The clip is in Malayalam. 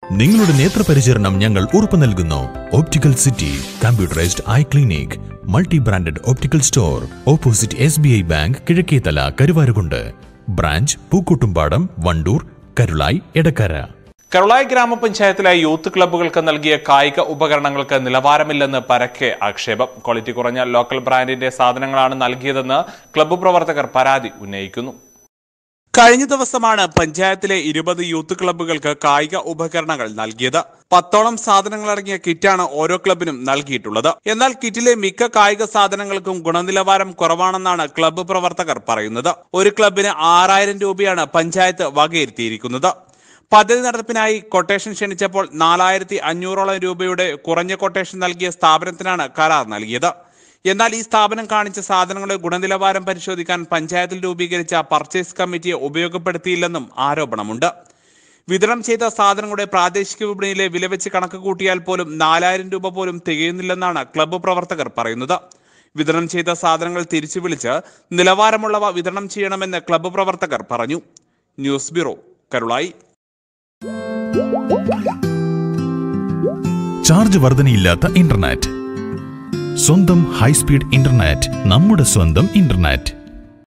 നിങ്ങളുടെ നേത്രപരിചരണം ഞങ്ങൾ ഉറപ്പു നൽകുന്നു optical city computerised eye clinic multi branded optical store opposite S B I bank Kizhakkethala Karuvarakundu branch Pookkottumpadam Wandoor Karulai Edakkara Karulai ഗ്രാമപഞ്ചായത്തിലെ യൂത്ത് ക്ലബ്ബുകൾക്ക് നൽകിയ കായിക ഉപകരണങ്ങൾക്ക് നിലവാരമില്ലെന്ന് പരക്കെ ആക്ഷേപം ക്വാളിറ്റി കുറഞ്ഞ ലോക്കൽ ബ്രാൻഡിന്റെ സാധനങ്ങളാണ് നൽകിയതെന്ന് ക്ലബ്ബ് പ്രവർത്തകർ പരാതി ഉന്നയിക്കുന്നു കഴിഞ്ഞ ദിവസമാണ് പഞ്ചായത്തിലെ ഇരുപത് യൂത്ത് ക്ലബ്ബുകൾക്ക് കായിക ഉപകരണങ്ങൾ നൽകിയത് പത്തോളം സാധനങ്ങൾ അടങ്ങിയ കിറ്റാണ് ഓരോ ക്ലബിനും നൽകിയിട്ടുള്ളത് എന്നാൽ കിറ്റിലെ മിക്ക കായിക സാധനങ്ങൾക്കും ഗുണനിലവാരം കുറവാണെന്നാണ് ക്ലബ്ബ് പ്രവർത്തകർ പറയുന്നത് ഒരു ക്ലബിന് ആറായിരം രൂപയാണ് പഞ്ചായത്ത് വകയിരുത്തിയിരിക്കുന്നത് പദ്ധതി നടത്തിപ്പിനായി കൊട്ടേഷൻ ക്ഷണിച്ചപ്പോൾ നാലായിരത്തി അഞ്ഞൂറോളം രൂപയുടെ കുറഞ്ഞ കൊട്ടേഷൻ നൽകിയ സ്ഥാപനത്തിനാണ് കരാർ നൽകിയത് എന്നാൽ ഈ സ്ഥാപനം കാണിച്ച സാധനങ്ങളുടെ ഗുണനിലവാരം പരിശോധിക്കാൻ പഞ്ചായത്തിൽ രൂപീകരിച്ച പർച്ചേസ് കമ്മിറ്റിയെ ഉപയോഗപ്പെടുത്തിയില്ലെന്നും ആരോപണമുണ്ട് വിതരണം ചെയ്ത സാധനങ്ങളുടെ പ്രാദേശിക വിപണിയിലെ വില വെച്ച് കണക്ക് കൂട്ടിയാൽ പോലും നാലായിരം രൂപ പോലും തികയുന്നില്ലെന്നാണ് ക്ലബ്ബ് പ്രവർത്തകർ പറയുന്നത് വിതരണം ചെയ്ത സാധനങ്ങൾ തിരിച്ചു വിളിച്ച് നിലവാരമുള്ളവ വിതരണം ചെയ്യണമെന്ന് ക്ലബ്ബ് പ്രവർത്തകർ പറഞ്ഞു ന്യൂസ് ബ്യൂറോ കരുളായി ചാർജ് വർധനയില്ലാത്ത ഇന്റർനെറ്റ് സ്വന്തം ഹൈസ്പീഡ് ഇന്റർനെറ്റ് നമ്മുടെ സ്വന്തം ഇന്റർനെറ്റ്